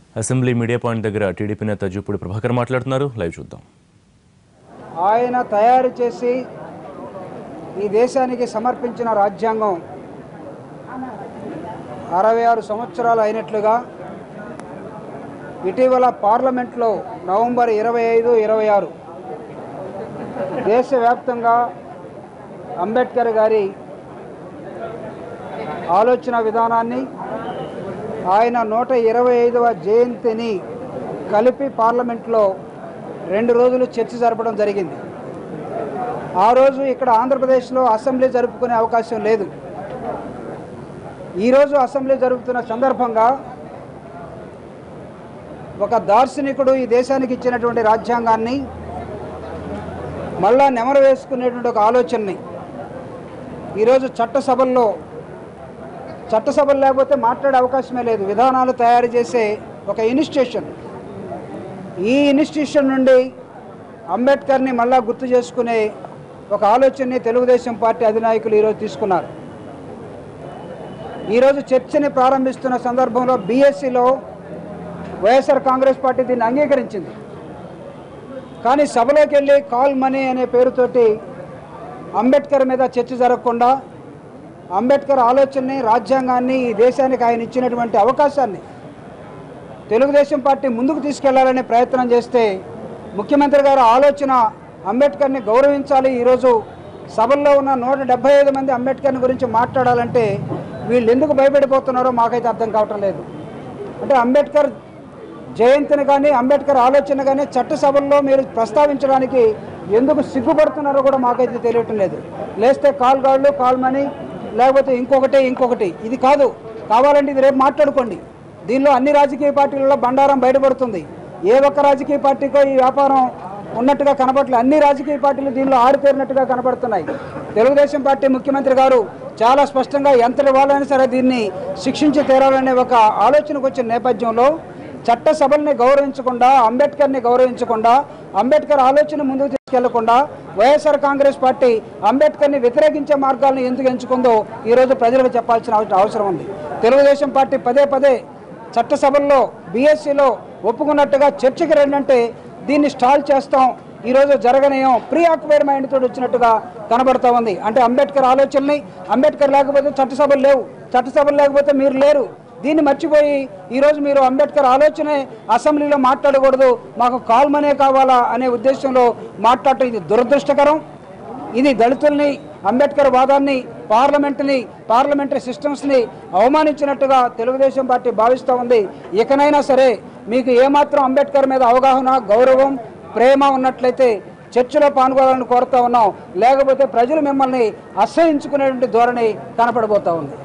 assembly media point దగ్గర TDP నేత జూపూడి ప్రభాకర్ మాట్లాడుతున్నారు లైవ్ చూద్దాం ఆయన తయారు చేసి ఈ దేశానికి సమర్పించిన రాజ్యాంగం అరవై ఆరు సంవత్సరాలు అయినట్లుగా ఇటీవల పార్లమెంట్లో నవంబర్ ఇరవై ఐదు ఇరవై ఆరు దేశవ్యాప్తంగా అంబేద్కర్ గారి ఆలోచన విధానాన్ని ఆయన నూట ఇరవై ఐదవ జయంతిని కలిపి పార్లమెంట్లో రెండు రోజులు చర్చ జరపడం జరిగింది ఆ రోజు ఇక్కడ ఆంధ్రప్రదేశ్లో అసెంబ్లీ జరుపుకునే అవకాశం లేదు ఈరోజు అసెంబ్లీ జరుపుతున్న సందర్భంగా ఒక దార్శనికుడు ఈ దేశానికి ఇచ్చినటువంటి రాజ్యాంగాన్ని మళ్ళా నెమరు వేసుకునేటువంటి ఒక ఆలోచనని ఈరోజు చట్టసభల్లో చట్టసభలు లేకపోతే మాట్లాడే అవకాశమే లేదు విధానాలు తయారు చేసే ఒక ఇన్స్టిట్యూషన్ ఈ ఇన్స్టిట్యూషన్ నుండి అంబేద్కర్ని మళ్ళా గుర్తు చేసుకునే ఒక ఆలోచనని తెలుగుదేశం పార్టీ అధినాయకులు ఈరోజు తీసుకున్నారు ఈరోజు చర్చని ప్రారంభిస్తున్న సందర్భంలో బీఎస్సీలో వైఎస్ఆర్ కాంగ్రెస్ పార్టీ దీన్ని అంగీకరించింది కానీ సభలోకి వెళ్ళి కాల్ మనీ అనే పేరుతోటి అంబేద్కర్ మీద చర్చ జరగకుండా అంబేద్కర్ ఆలోచనని రాజ్యాంగాన్ని ఈ దేశానికి ఆయన ఇచ్చినటువంటి అవకాశాన్ని తెలుగుదేశం పార్టీ ముందుకు తీసుకెళ్లాలనే ప్రయత్నం చేస్తే ముఖ్యమంత్రి గారు ఆలోచన అంబేద్కర్ని గౌరవించాలి ఈరోజు సభల్లో ఉన్న నూట డెబ్బై ఐదు మంది అంబేద్కర్ని గురించి మాట్లాడాలంటే వీళ్ళు ఎందుకు భయపడిపోతున్నారో మాకైతే అర్థం కావటం లేదు అంటే అంబేద్కర్ జయంతిని కానీ అంబేద్కర్ ఆలోచన కానీ చట్టసభల్లో మీరు ప్రస్తావించడానికి ఎందుకు సిగ్గుపడుతున్నారో కూడా మాకైతే తెలియటం లేదు లేస్తే కాల్ గాళ్ళు కాల్ మనీ లేకపోతే ఇంకొకటి ఇంకొకటి ఇది కాదు కావాలంటే ఇది రేపు మాట్లాడుకోండి దీనిలో అన్ని రాజకీయ పార్టీలలో బండారం బయటపడుతుంది ఏ ఒక్క రాజకీయ పార్టీకో ఈ వ్యాపారం ఉన్నట్టుగా కనబడట్లేదు అన్ని రాజకీయ పార్టీలు దీనిలో ఆరితేరినట్టుగా కనబడుతున్నాయి తెలుగుదేశం పార్టీ ముఖ్యమంత్రి గారు చాలా స్పష్టంగా ఎంతటి వాళ్ళైనా సరే దీన్ని శిక్షించి తీరాలనే ఒక ఆలోచనకు వచ్చిన నేపథ్యంలో చట్టసభల్ని గౌరవించకుండా అంబేద్కర్ని గౌరవించకుండా అంబేద్కర్ ఆలోచన ముందుకు తీసుకెళ్లకుండా వైఎస్ఆర్ కాంగ్రెస్ పార్టీ అంబేద్కర్ని వ్యతిరేకించే మార్గాలను ఎందుకు ఎంచుకుందో ఈరోజు ప్రజలకు చెప్పాల్సిన అవస- అవసరం ఉంది తెలుగుదేశం పార్టీ పదే పదే చట్టసభల్లో బీఎస్సీలో ఒప్పుకున్నట్టుగా చర్చకి రండంటే దీన్ని స్టాల్ చేస్తాం ఈరోజు జరగనేయం ప్రీ ఆక్యుపైడ్ మైండ్ తోటి వచ్చినట్టుగా కనబడతా ఉంది అంటే అంబేద్కర్ ఆలోచనని అంబేద్కర్ లేకపోతే చట్టసభలు లేవు చట్టసభలు లేకపోతే మీరు లేరు దీన్ని మర్చిపోయి ఈరోజు మీరు అంబేద్కర్ ఆలోచనే అసెంబ్లీలో మాట్లాడకూడదు మాకు కాల్మనే కావాలా అనే ఉద్దేశంలో మాట్లాడటం ఇది దురదృష్టకరం ఇది దళితుల్ని అంబేద్కర్ వాదాన్ని పార్లమెంట్ని పార్లమెంటరీ సిస్టమ్స్ని అవమానించినట్టుగా తెలుగుదేశం పార్టీ భావిస్తూ ఉంది ఇకనైనా సరే మీకు ఏమాత్రం అంబేద్కర్ మీద అవగాహన గౌరవం ప్రేమ ఉన్నట్లయితే చర్చలో పాల్గొనాలని కోరుతా ఉన్నాం లేకపోతే ప్రజలు మిమ్మల్ని అసహించుకునేటువంటి ధోరణి కనపడబోతా ఉంది